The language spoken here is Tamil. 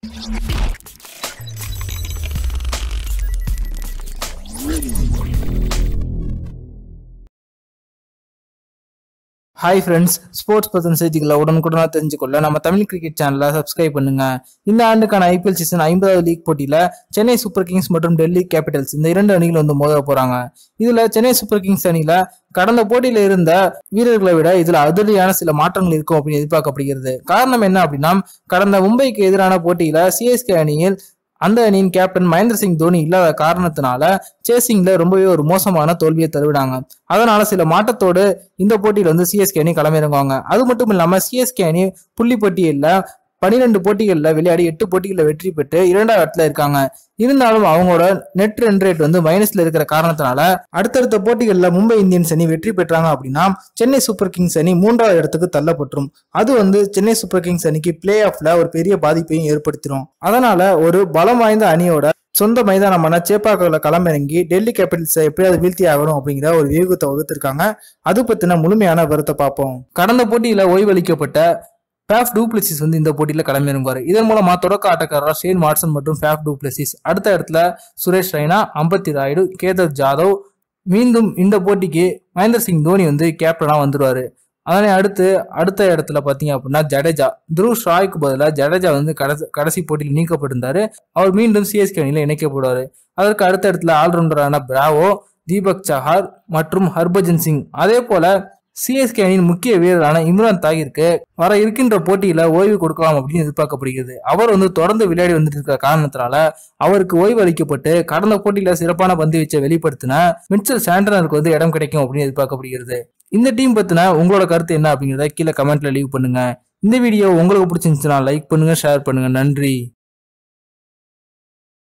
ஹாய் ஃப்ரெண்ட்ஸ் ஸ்போர்ட்ஸ் பற்றின செய்திகளை உடனுக்குடனாக தெரிஞ்சுக்கொள்ள நம்ம தமிழ் கிரிக்கெட் சேனலை சப்ஸ்கிரைப் பண்ணுங்க இந்த ஆண்டுக்கான ஐபிஎல் சீசன் ஐம்பதாவது லீக் போட்டியில் சென்னை சூப்பர் கிங்ஸ் மற்றும் டெல்லி கேபிட்டல்ஸ் இந்த இரண்டு அணிகள் வந்து மோத போறாங்க இதுல சென்னை சூப்பர் கிங்ஸ் அணியில கடந்த போட்டியில இருந்த வீரர்களை விட இதுல அதிரடியான சில மாற்றங்கள் இருக்கும் அப்படின்னு எதிர்பார்க்கப்படுகிறது காரணம் என்ன அப்படின்னா கடந்த மும்பைக்கு எதிரான போட்டியில சிஎஸ்கே அணியில் அந்த அணியின் கேப்டன் மகேந்திர சிங் தோனி இல்லாத காரணத்தினால சேசிங்ல ரொம்பவே ஒரு மோசமான தோல்வியை தருவிடாங்க அதனால சில மாற்றத்தோடு இந்த போட்டியில வந்து சிஎஸ்கே அணி களமிறங்குவாங்க அது மட்டும் இல்லாம சிஎஸ்கே அணி புள்ளி பட்டியல்ல பனிரெண்டு போட்டிகளில் விளையாடி எட்டு போட்டிகளில் வெற்றி பெற்று இரண்டாவது இடத்துல இருக்காங்க இருந்தாலும் அவங்களோட நெட் ரன் ரேட் வந்து மைனஸ்ல இருக்கிற காரணத்தினால அடுத்தடுத்த போட்டிகளில் மும்பை இந்தியன்ஸ் அணி வெற்றி பெற்றாங்க அப்படின்னா சென்னை சூப்பர் கிங்ஸ் அணி மூன்றாவது இடத்துக்கு தள்ளப்பட்டுரும் அது வந்து சென்னை சூப்பர் கிங்ஸ் அணிக்கு பிளே ஆஃப்ல ஒரு பெரிய பாதிப்பையும் ஏற்படுத்திடும் அதனால ஒரு பலம் வாய்ந்த அணியோட சொந்த மைதானமான சேப்பாக்கில் களமிறங்கி டெல்லி கேபிட்டல்ஸை எப்படியாவது வீழ்த்தி ஆகணும் அப்படிங்கிற ஒரு வியூகத்தை வகுத்திருக்காங்க அது பத்தின முழுமையான விவரத்தை பார்ப்போம் கடந்த போட்டியில ஓய்வளிக்கப்பட்ட ஃபேஃப் டூப்ளசிஸ் வந்து இந்த போட்டியில களமிறங்குவார் இதன் மூலமா தொடக்க ஆட்டக்காரர் ஷேன் வாட்சன் மற்றும் ஃபேஃப் டூப்ளசிஸ் அடுத்த இடத்துல சுரேஷ் ரெய்னா அம்பத்தி ராயுடு கேதர் ஜாதவ் மீண்டும் இந்த போட்டிக்கு மகேந்திர சிங் தோனி வந்து கேப்டனா வந்துருவாரு அதனை அடுத்து அடுத்த இடத்துல பார்த்தீங்க அப்படின்னா ஜடேஜா துருவ் ஷாய்க்கு பதிலாக ஜடேஜா வந்து கடைசி கடைசி போட்டியில் நீக்கப்பட்டிருந்தாரு அவர் மீண்டும் சிஎஸ்கே அணியில் இணைக்கப்படுவார் அதற்கு அடுத்த இடத்துல ஆல்ரவுண்டரான பிராவோ தீபக் சஹார் மற்றும் ஹர்பஜன் சிங் அதே போல சிஎஸ்கே அணியின் முக்கிய வீரரான இம்ரான் தாகிற்கு வர இருக்கின்ற போட்டியில ஓய்வு கொடுக்கலாம் அப்படின்னு எதிர்பார்க்கப்படுகிறது அவர் வந்து தொடர்ந்து விளையாடி வந்துட்டு இருக்கிற காரணத்தினால அவருக்கு ஓய்வு அளிக்கப்பட்டு கடந்த போட்டியில சிறப்பான பந்து வீச்சை வெளிப்படுத்தின மிச்சல் சாண்டனருக்கு வந்து இடம் கிடைக்கும் அப்படின்னு எதிர்பார்க்கப்படுகிறது இந்த டீம் பத்தின உங்களோட கருத்து என்ன அப்படிங்கிறத கீழே கமெண்ட்ல லீவ் பண்ணுங்க இந்த வீடியோ உங்களுக்கு பிடிச்சிருந்துச்சுன்னா லைக் பண்ணுங்க ஷேர் பண்ணுங்க நன்றி